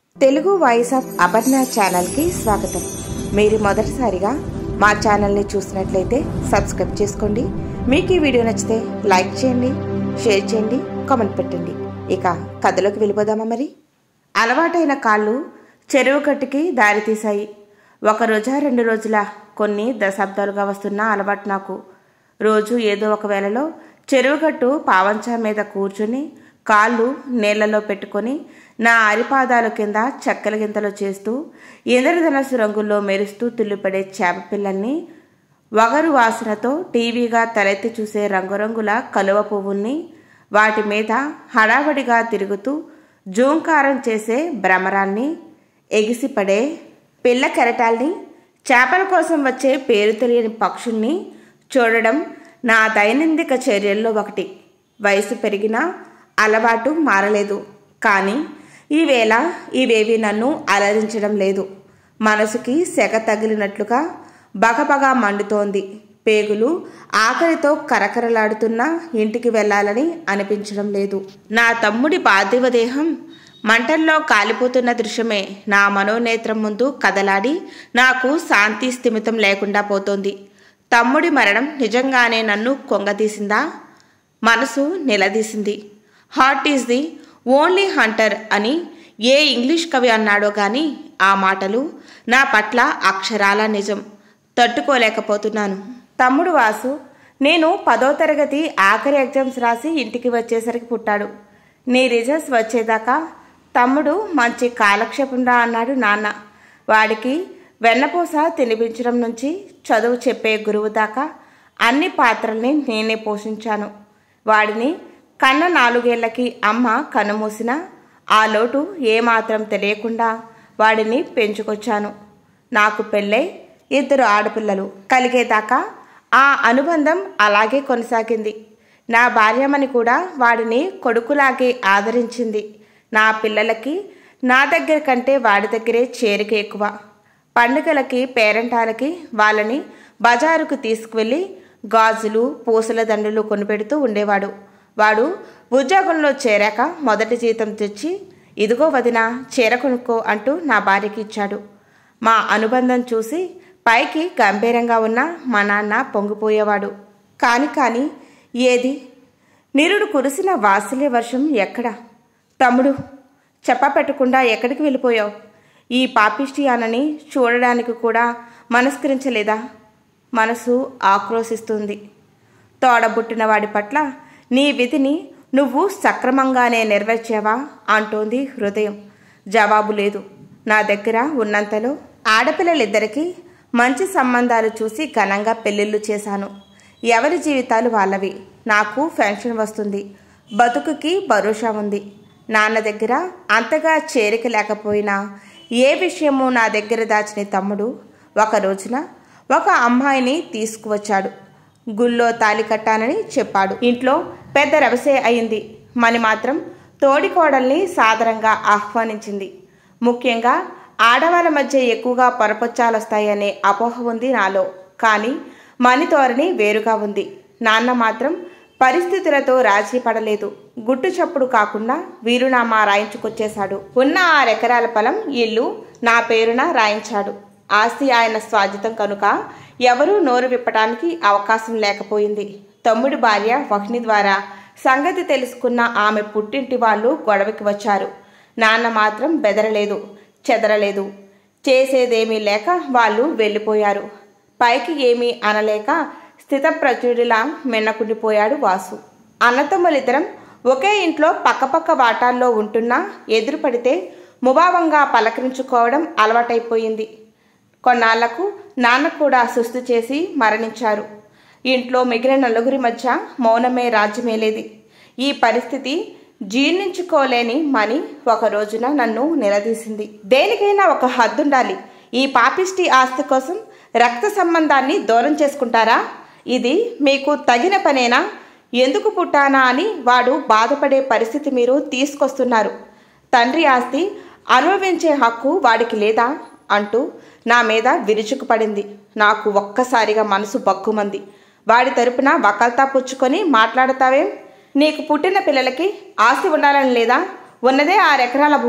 Telugu voice of Aparna ఛానల్కి స్వాగతం మీరు మొదటిసారిగా మా ఛానల్ని చూసినట్లయితే సబ్స్క్రైబ్ చేసుకోండి మీకు ఈ వీడియో నచ్చితే లైక్ చేయండి షేర్ చేయండి కామెంట్ పెట్టండి ఇక కథలోకి వెళ్ళిపోదామా మరి అలవాటైన కాళ్ళు చెరువు కట్టుకి దారితీశాయి ఒక రోజా రెండు రోజుల కొన్ని దశాబ్దాలుగా వస్తున్న అలవాటు నాకు రోజు ఏదో ఒక వేళలో చెరువుగట్టు పావంచా మీద కూర్చుని కాళ్ళు నీళ్లలో పెట్టుకొని నా అరిపాదాల కింద చెక్కల గింతలు చేస్తూ ఇంద్రధనస్సు రంగుల్లో మెరుస్తూ తుల్లిపడే చేప పిల్లల్ని వగరు వాసనతో టీవీగా తలెత్తి చూసే రంగురంగుల కలువ పువ్వుల్ని వాటి మీద హడావడిగా తిరుగుతూ జూంకారం చేసే భ్రమరాన్ని ఎగిసిపడే పిల్ల కెరటాల్ని చేపల కోసం వచ్చే పేరు తెలియని పక్షుల్ని చూడడం నా దైనందిక చర్యల్లో ఒకటి వయసు పెరిగినా అలవాటు మారలేదు కానీ ఈవేళ ఇవేవి నన్ను అలరించడం లేదు మనసుకి సెగ తగిలినట్లుగా బగబగా మండుతోంది పేగులు ఆకలితో కరకరలాడుతున్నా ఇంటికి వెళ్ళాలని అనిపించడం లేదు నా తమ్ముడి పార్థివ దేహం మంటల్లో కాలిపోతున్న దృశ్యమే నా మనోనేత్రం ముందు కదలాడి నాకు శాంతి స్థిమితం లేకుండా పోతోంది తమ్ముడి మరణం నిజంగానే నన్ను కొంగదీసిందా మనసు నిలదీసింది heart is the only hunter అని ఏ ఇంగ్లీష్ కవి అన్నాడో గాని ఆ మాటలు నా పట్ల అక్షరాల నిజం తట్టుకోలేకపోతున్నాను తమ్ముడు వాసు నేను పదో తరగతి ఆఖరి ఎగ్జామ్స్ రాసి ఇంటికి వచ్చేసరికి పుట్టాడు నీ రిజల్ట్స్ వచ్చేదాకా తమ్ముడు మంచి కాలక్షేపంరా అన్నాడు నాన్న వాడికి వెన్నపూస తినిపించడం నుంచి చదువు చెప్పే గురువు దాకా అన్ని పాత్రల్ని నేనే పోషించాను వాడిని కన్న నాలుగేళ్లకి అమ్మ కన్నుమూసిన ఆ లోటు ఏమాత్రం తెలియకుండా వాడిని పెంచుకొచ్చాను నాకు పెళ్ళై ఇద్దరు ఆడపిల్లలు కలిగేదాకా ఆ అనుబంధం అలాగే కొనసాగింది నా భార్యమని కూడా వాడిని కొడుకులాగే ఆదరించింది నా పిల్లలకి నా దగ్గర కంటే వాడి దగ్గరే చేరిక ఎక్కువ పండుగలకి పేరెంటాలకి వాళ్ళని బజారుకు తీసుకువెళ్ళి గాజులు పూసల దండలు కొనిపెడుతూ ఉండేవాడు వాడు ఉద్యోగంలో చేరాక మొదటి జీతం తెచ్చి ఇదిగో వదిన చీర కొనుక్కో అంటూ నా భార్యకి ఇచ్చాడు మా అనుబంధం చూసి పైకి గంభీరంగా ఉన్న మా నాన్న పొంగిపోయేవాడు కాని కాని ఏది నిరుడు కురిసిన వాత్సల్య వర్షం ఎక్కడ తమ్ముడు చెప్ప పెట్టకుండా ఎక్కడికి వెళ్ళిపోయావు ఈ పాపిష్టి అనని చూడడానికి కూడా మనస్కరించలేదా మనసు ఆక్రోశిస్తుంది తోడబుట్టిన వాడి పట్ల నీ విధిని నువ్వు సక్రమంగానే నెరవేర్చావా అంటోంది హృదయం జవాబు లేదు నా దగ్గర ఉన్నంతలో ఆడపిల్లలిద్దరికీ మంచి సంబంధాలు చూసి ఘనంగా పెళ్లిళ్ళు చేశాను ఎవరి జీవితాలు వాళ్ళవి నాకు పెన్షన్ వస్తుంది బతుకుకి భరోసా ఉంది నాన్న దగ్గర అంతగా చేరిక లేకపోయినా ఏ విషయమూ నా దగ్గర దాచిన తమ్ముడు ఒక రోజున ఒక అమ్మాయిని తీసుకువచ్చాడు గుళ్ళో తాలి కట్టానని చెప్పాడు ఇంట్లో పెద్ద రవసే అయింది మని మాత్రం తోడికోడల్ని సాదరంగా ఆహ్వానించింది ముఖ్యంగా ఆడవాళ్ళ మధ్య ఎక్కువగా పొరపొచ్చాలొస్తాయనే అపోహ ఉంది నాలో కానీ మణి ధోరణి వేరుగా ఉంది నాన్న మాత్రం పరిస్థితులతో రాజీ పడలేదు గుట్టు చప్పుడు కాకుండా వీరునామా రాయించుకొచ్చేశాడు ఉన్న ఆరెకరాల పొలం ఇల్లు నా పేరున రాయించాడు ఆస్తి ఆయన స్వాజితం కనుక ఎవరూ నోరు విప్పటానికి అవకాశం లేకపోయింది తమ్ముడి భార్య వహ్ని ద్వారా సంగతి తెలుసుకున్న ఆమె పుట్టింటి వాళ్ళు గొడవకి వచ్చారు నాన్న మాత్రం బెదరలేదు చెదరలేదు చేసేదేమీ లేక వాళ్ళు వెళ్ళిపోయారు పైకి ఏమీ అనలేక స్థితప్రచుడిలా మిన్నకుండిపోయాడు వాసు అన్నతమ్ములిద్దరం ఒకే ఇంట్లో పక్కపక్క వాటాల్లో ఉంటున్నా ఎదురుపడితే ముభావంగా పలకరించుకోవడం అలవాటైపోయింది కొన్నాళ్లకు నాన్న కూడా సుస్థి చేసి మరణించారు ఇంట్లో మిగిలిన నలుగురి మధ్య మౌనమే రాజ్యమేలేది ఈ పరిస్థితి జీర్ణించుకోలేని మని ఒక రోజున నన్ను నిలదీసింది దేనికైనా ఒక హద్దుండాలి ఈ పాపిష్టి ఆస్తి కోసం రక్త సంబంధాన్ని దూరం చేసుకుంటారా ఇది మీకు తగిన పనేనా ఎందుకు పుట్టానా అని వాడు బాధపడే పరిస్థితి మీరు తీసుకొస్తున్నారు తండ్రి ఆస్తి అనుభవించే హక్కు వాడికి లేదా అంటూ నా మీద విరుచుకుపడింది నాకు ఒక్కసారిగా మనసు బక్కుమంది వాడి తరపున వకల్తా పుచ్చుకొని మాట్లాడతావేం నీకు పుట్టిన పిల్లలకి ఆస్తి ఉండాలని లేదా ఉన్నదే ఆరెకరాల భూమి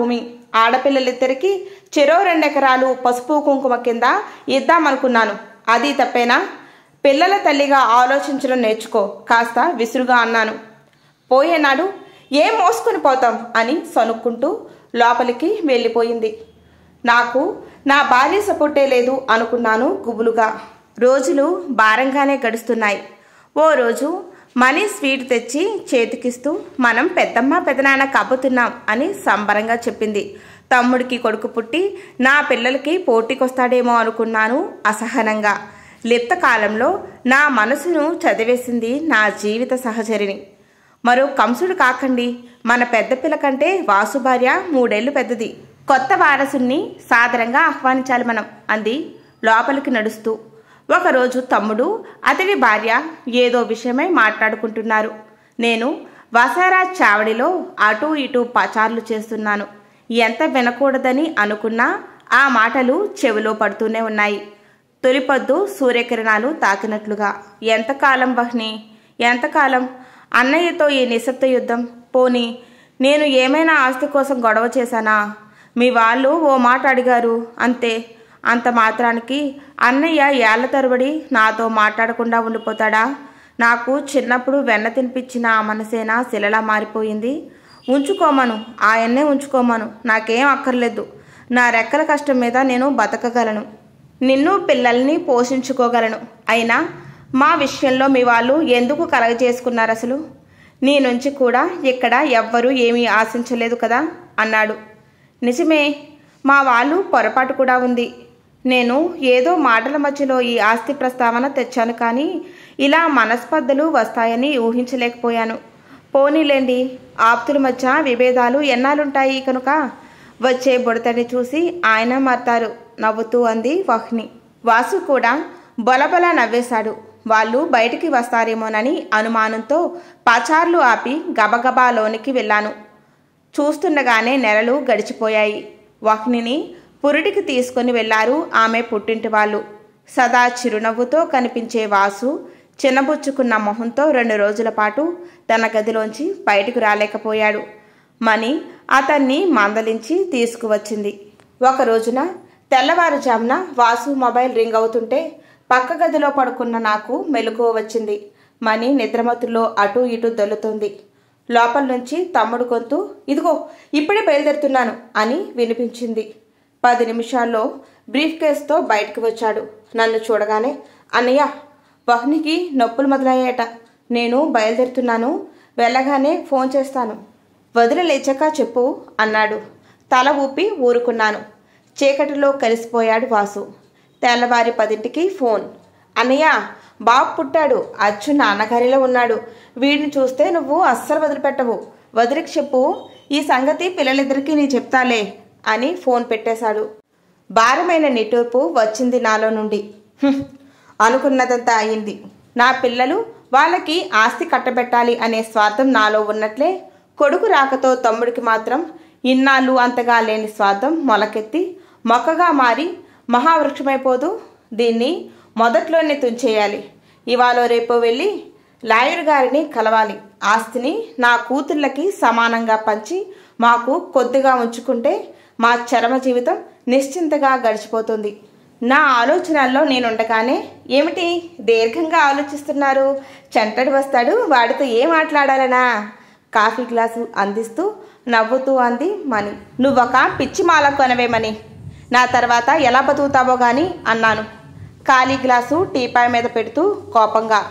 ఆడపిల్లలిద్దరికీ చెరో రెండెకరాలు పసుపు కుంకుమ కింద ఇద్దామనుకున్నాను అది తప్పేనా పిల్లల తల్లిగా ఆలోచించడం నేర్చుకో కాస్త విసురుగా అన్నాను పోయేనాడు ఏం మోసుకొని పోతాం అని సనుక్కుంటూ లోపలికి వెళ్ళిపోయింది నాకు నా భార్య సపోర్టే లేదు అనుకున్నాను గుబులుగా రోజులు భారంగానే గడుస్తున్నాయి ఓ రోజు మనీ స్వీట్ తెచ్చి చేతికిస్తూ మనం పెద్దమ్మ పెదనాన్న కబ్బుతున్నాం అని సంబరంగా చెప్పింది తమ్ముడికి కొడుకు పుట్టి నా పిల్లలకి పోటీకొస్తాడేమో అనుకున్నాను అసహనంగా లిప్త కాలంలో నా మనసును చదివేసింది నా జీవిత సహచరిని మరో కంసుడు కాకండి మన పెద్ద పిల్ల కంటే వాసు భార్య మూడేళ్లు పెద్దది కొత్త వారసుని సాదరంగా ఆహ్వానించాలి మనం అంది లోపలికి నడుస్తూ ఒకరోజు తమ్ముడు అతడి భార్య ఏదో విషయమై మాట్లాడుకుంటున్నారు నేను వసారా చావడిలో అటూ ఇటూ పచార్లు చేస్తున్నాను ఎంత వినకూడదని అనుకున్నా ఆ మాటలు చెవిలో పడుతూనే ఉన్నాయి తొలిపొద్దు సూర్యకిరణాలు తాకినట్లుగా ఎంతకాలం వహ్ని ఎంతకాలం అన్నయ్యతో ఈ నిశ్శబ్ద యుద్ధం పోని నేను ఏమైనా ఆస్తి కోసం గొడవ చేశానా మీ వాళ్ళు ఓ మాట అడిగారు అంతే అంత మాత్రానికి అన్నయ్య ఏళ్ల తరబడి నాతో మాట్లాడకుండా ఉండిపోతాడా నాకు చిన్నప్పుడు వెన్న తినిపించిన ఆ మనసేనా శిలలా మారిపోయింది ఉంచుకోమను ఆయన్నే ఉంచుకోమను నాకేం అక్కర్లేదు నా రెక్కల కష్టం మీద నేను బతకగలను నిన్ను పిల్లల్ని పోషించుకోగలను అయినా మా విషయంలో మీ వాళ్ళు ఎందుకు కలగజేసుకున్నారు అసలు నీ నుంచి కూడా ఇక్కడ ఎవ్వరూ ఏమీ ఆశించలేదు కదా అన్నాడు నిజమే మా వాళ్ళు పొరపాటు కూడా ఉంది నేను ఏదో మాటల మధ్యలో ఈ ఆస్తి ప్రస్తావన తెచ్చాను కానీ ఇలా మనస్పర్ధలు వస్తాయని ఊహించలేకపోయాను పోనీలేండి ఆప్తుల మధ్య విభేదాలు ఎన్నాలుంటాయి కనుక వచ్చే బుడతని చూసి ఆయన మారతారు నవ్వుతూ అంది వహ్ని వాసు కూడా బొలబల నవ్వేశాడు వాళ్ళు బయటికి వస్తారేమోనని అనుమానంతో పచార్లు ఆపి గబగబా లోనికి వెళ్ళాను చూస్తుండగానే నెలలు గడిచిపోయాయి వహ్నిని పురిటికి తీసుకొని వెళ్లారు ఆమె పుట్టింటి వాళ్ళు సదా చిరునవ్వుతో కనిపించే వాసు చిన్నబుచ్చుకున్న మొహంతో రెండు రోజుల పాటు తన గదిలోంచి బయటకు రాలేకపోయాడు మణి అతన్ని మందలించి తీసుకువచ్చింది ఒక రోజున తెల్లవారుజామున వాసు మొబైల్ రింగ్ అవుతుంటే పక్క గదిలో పడుకున్న నాకు మెలకువ వచ్చింది మణి నిద్రమతుల్లో అటూ ఇటూ దొల్లుతోంది లోపల నుంచి తమ్ముడు గొంతు ఇదిగో ఇప్పుడే బయలుదేరుతున్నాను అని వినిపించింది పది నిమిషాల్లో బ్రీఫ్ కేస్తో బయటకు వచ్చాడు నన్ను చూడగానే అన్నయ్య వహ్నికి నొప్పులు మొదలయ్యాట నేను బయలుదేరుతున్నాను వెళ్ళగానే ఫోన్ చేస్తాను వదిలి లేచాక చెప్పు అన్నాడు తల ఊపి ఊరుకున్నాను చీకటిలో కలిసిపోయాడు వాసు తెల్లవారి పదింటికి ఫోన్ అన్నయ్య బాబు పుట్టాడు అచ్చు నాన్నగారిలో ఉన్నాడు వీడిని చూస్తే నువ్వు అస్సలు వదిలిపెట్టవు వదిలికి చెప్పు ఈ సంగతి పిల్లలిద్దరికీ నీ చెప్తాలే అని ఫోన్ పెట్టేశాడు భారమైన నిట్టూర్పు వచ్చింది నాలో నుండి "హుం, అనుకున్నదంతా అయింది నా పిల్లలు వాళ్ళకి ఆస్తి కట్టబెట్టాలి అనే స్వార్థం నాలో ఉన్నట్లే కొడుకు రాకతో తమ్ముడికి మాత్రం ఇన్నాళ్ళు అంతగా లేని స్వార్థం మొలకెత్తి మొక్కగా మారి మహావృక్షమైపోదు దీన్ని మొదట్లోనే తుంచేయాలి ఇవాళ రేపు వెళ్ళి లాయర్ గారిని కలవాలి ఆస్తిని నా కూతుళ్ళకి సమానంగా పంచి మాకు కొద్దిగా ఉంచుకుంటే మా చరమ జీవితం నిశ్చింతగా గడిచిపోతుంది నా ఆలోచనల్లో నేనుండగానే ఏమిటి దీర్ఘంగా ఆలోచిస్తున్నారు చెంటడు వస్తాడు వాడితో ఏం మాట్లాడాలనా కాఫీ గ్లాసు అందిస్తూ నవ్వుతూ అంది మణి నువ్వొక పిచ్చి మాల కొనవేమని నా తర్వాత ఎలా బతుకుతావో గాని అన్నాను ఖాళీ గ్లాసు టీపాయ్ మీద పెడుతూ కోపంగా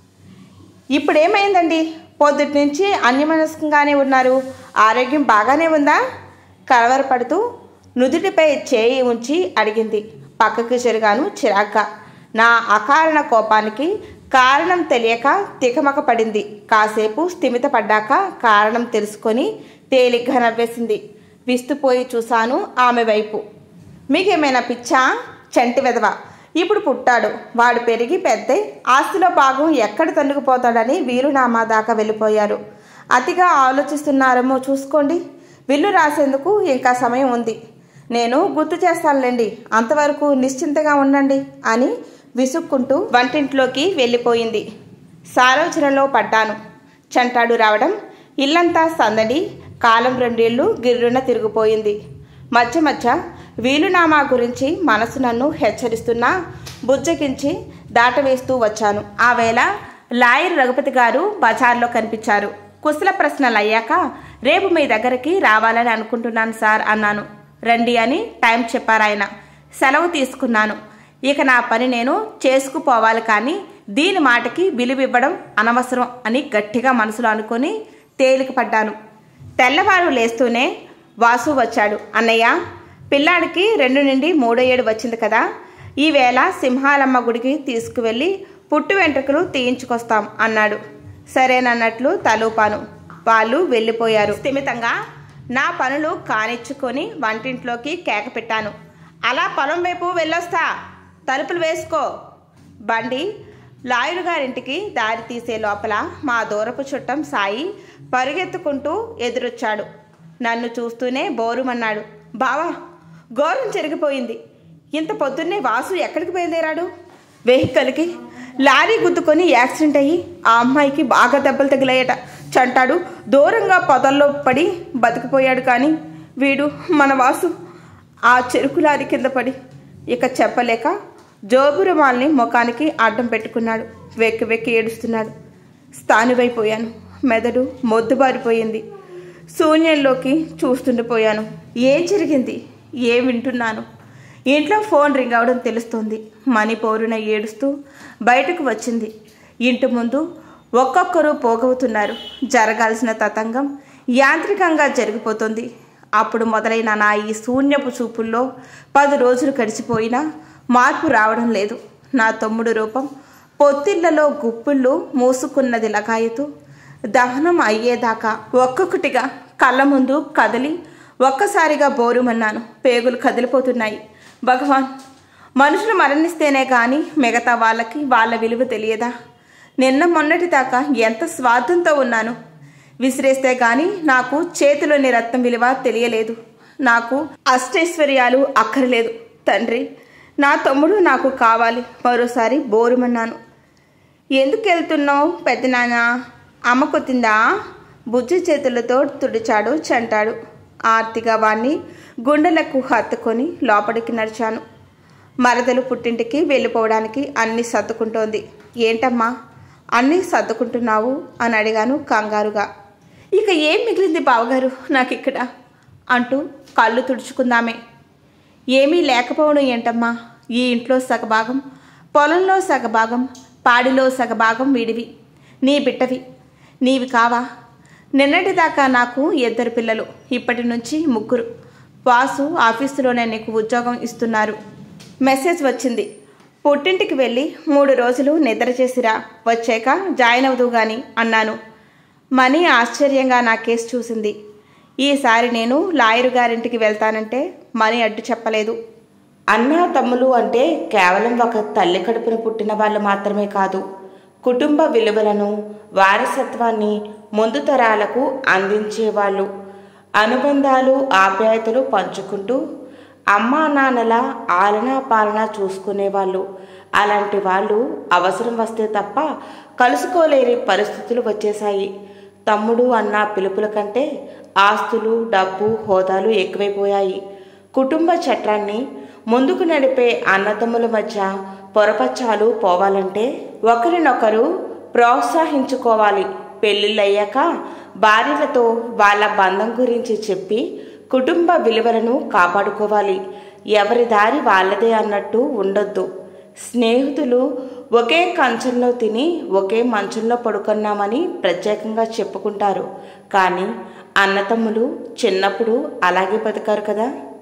ఇప్పుడేమైందండి పొద్దుటి నుంచి అన్యమనస్కంగానే ఉన్నారు ఆరోగ్యం బాగానే ఉందా కలవరపడుతూ నుదుటిపై చేయి ఉంచి అడిగింది పక్కకి చెరిగాను చిరాగ్గా నా అకారణ కోపానికి కారణం తెలియక తికమక పడింది కాసేపు స్థిమిత పడ్డాక కారణం తెలుసుకొని తేలిగ్గా నవ్వేసింది విస్తుపోయి చూశాను ఆమె వైపు మీకేమైనా పిచ్చా చంటి వెదవ ఇప్పుడు పుట్టాడు వాడు పెరిగి పెద్ద ఆస్తిలో భాగం ఎక్కడ తన్నుకుపోతాడని వీలునామా దాకా వెళ్ళిపోయారు అతిగా ఆలోచిస్తున్నారేమో చూసుకోండి విల్లు రాసేందుకు ఇంకా సమయం ఉంది నేను గుర్తు చేస్తానులేండి అంతవరకు నిశ్చింతగా ఉండండి అని విసుక్కుంటూ వంటింట్లోకి వెళ్ళిపోయింది సాలోచనలో పడ్డాను చంటాడు రావడం ఇల్లంతా సందడి కాలం రెండేళ్లు గిర్రున తిరిగిపోయింది మధ్య మధ్య వీలునామా గురించి మనసు నన్ను హెచ్చరిస్తున్నా బుజ్జగించి దాటవేస్తూ వచ్చాను ఆ వేళ లాయర్ రఘుపతి గారు బజార్లో కనిపించారు కుశల ప్రశ్నలు అయ్యాక రేపు మీ దగ్గరికి రావాలని అనుకుంటున్నాను సార్ అన్నాను రండి అని టైం చెప్పారాయన సెలవు తీసుకున్నాను ఇక నా పని నేను చేసుకుపోవాలి కానీ దీని మాటకి విలువివ్వడం అనవసరం అని గట్టిగా మనసులో అనుకొని తేలిక పడ్డాను తెల్లవారు లేస్తూనే వాసు వచ్చాడు అన్నయ్య పిల్లాడికి రెండు నుండి మూడో ఏడు వచ్చింది కదా ఈవేళ సింహాలమ్మ గుడికి తీసుకువెళ్ళి పుట్టు వెంట్రుకలు తీయించుకొస్తాం అన్నాడు సరేనన్నట్లు తలూపాను వాళ్ళు వెళ్ళిపోయారు స్థిమితంగా నా పనులు కానిచ్చుకొని వంటింట్లోకి కేక పెట్టాను అలా పొలం వైపు వెళ్ళొస్తా తలుపులు వేసుకో బండి లాయరు గారింటికి దారి తీసే లోపల మా దూరపు చుట్టం సాయి పరుగెత్తుకుంటూ ఎదురొచ్చాడు నన్ను చూస్తూనే బోరుమన్నాడు బావా ఘోరం చెరిగిపోయింది ఇంత పొద్దున్నే వాసు ఎక్కడికి బయలుదేరాడు వెహికల్కి లారీ గుద్దుకొని యాక్సిడెంట్ అయ్యి ఆ అమ్మాయికి బాగా దెబ్బలు తగిలాయట చంటాడు దూరంగా పొదల్లో పడి బతికిపోయాడు కానీ వీడు మన వాసు ఆ చెరుకు లారీ కింద పడి ఇక చెప్పలేక జోబురుమాల్ని ముఖానికి అడ్డం పెట్టుకున్నాడు వెక్కి వెక్కి ఏడుస్తున్నాడు స్థానివైపోయాను మెదడు మొద్దుబారిపోయింది శూన్యంలోకి చూస్తుండిపోయాను ఏం జరిగింది ఏం వింటున్నాను ఇంట్లో ఫోన్ రింగ్ అవడం తెలుస్తుంది మణి పౌరున ఏడుస్తూ బయటకు వచ్చింది ఇంటి ముందు ఒక్కొక్కరు పోగవుతున్నారు జరగాల్సిన తతంగం యాంత్రికంగా జరిగిపోతుంది అప్పుడు మొదలైన నా ఈ శూన్యపు చూపుల్లో పది రోజులు గడిచిపోయినా మార్పు రావడం లేదు నా తమ్ముడు రూపం పొత్తిళ్లలో గుప్పుళ్ళు మూసుకున్నది లగాయతూ దహనం అయ్యేదాకా ఒక్కొక్కటిగా కళ్ళ ముందు కదిలి ఒక్కసారిగా బోరుమన్నాను పేగులు కదిలిపోతున్నాయి భగవాన్ మనుషులు మరణిస్తేనే కానీ మిగతా వాళ్ళకి వాళ్ళ విలువ తెలియదా నిన్న మొన్నటి దాకా ఎంత స్వార్థంతో ఉన్నాను విసిరేస్తే గాని నాకు చేతిలోని రత్నం విలువ తెలియలేదు నాకు అష్టైశ్వర్యాలు అక్కర్లేదు తండ్రి నా తమ్ముడు నాకు కావాలి మరోసారి బోరుమన్నాను ఎందుకు వెళ్తున్నావు పెద్దనాన్న అమ్మ కొత్తిందా బుజ్జి చేతులతో తుడిచాడు చంటాడు ఆర్తిగా వాణ్ణి గుండెలకు హత్తుకొని లోపలికి నడిచాను మరదలు పుట్టింటికి వెళ్ళిపోవడానికి అన్నీ సర్దుకుంటోంది ఏంటమ్మా అన్నీ సర్దుకుంటున్నావు అని అడిగాను కంగారుగా ఇక ఏం మిగిలింది బావగారు నాకు ఇక్కడ అంటూ కళ్ళు తుడుచుకుందామే ఏమీ లేకపోవడం ఏంటమ్మా ఈ ఇంట్లో సగభాగం పొలంలో సగభాగం పాడిలో సగభాగం వీడివి నీ బిడ్డవి నీవి కావా నిన్నటిదాకా నాకు ఇద్దరు పిల్లలు ఇప్పటి నుంచి ముగ్గురు వాసు ఆఫీసులోనే నీకు ఉద్యోగం ఇస్తున్నారు మెసేజ్ వచ్చింది పుట్టింటికి వెళ్ళి మూడు రోజులు నిద్ర చేసిరా వచ్చాక జాయిన్ అవుదు గాని అన్నాను మనీ ఆశ్చర్యంగా నా కేసు చూసింది ఈసారి నేను లాయరు గారింటికి వెళ్తానంటే మనీ అడ్డు చెప్పలేదు అన్నా తమ్ములు అంటే కేవలం ఒక తల్లి కడుపున పుట్టిన వాళ్ళు మాత్రమే కాదు కుటుంబ విలువలను వారసత్వాన్ని ముందు తరాలకు అందించేవాళ్ళు అనుబంధాలు ఆప్యాయతలు పంచుకుంటూ అమ్మా నాన్నల ఆలన పాలన చూసుకునేవాళ్ళు అలాంటి వాళ్ళు అవసరం వస్తే తప్ప కలుసుకోలేని పరిస్థితులు వచ్చేశాయి తమ్ముడు అన్న పిలుపుల కంటే ఆస్తులు డబ్బు హోదాలు ఎక్కువైపోయాయి కుటుంబ చట్రాన్ని ముందుకు నడిపే అన్నదమ్ముల మధ్య పొరపచ్చాలు పోవాలంటే ఒకరినొకరు ప్రోత్సహించుకోవాలి పెళ్ళిళ్ళయ్యాక భార్యలతో వాళ్ళ బంధం గురించి చెప్పి కుటుంబ విలువలను కాపాడుకోవాలి ఎవరి దారి వాళ్ళదే అన్నట్టు ఉండొద్దు స్నేహితులు ఒకే కంచంలో తిని ఒకే మంచంలో పడుకున్నామని ప్రత్యేకంగా చెప్పుకుంటారు కానీ అన్నతమ్ములు చిన్నప్పుడు అలాగే బతికారు కదా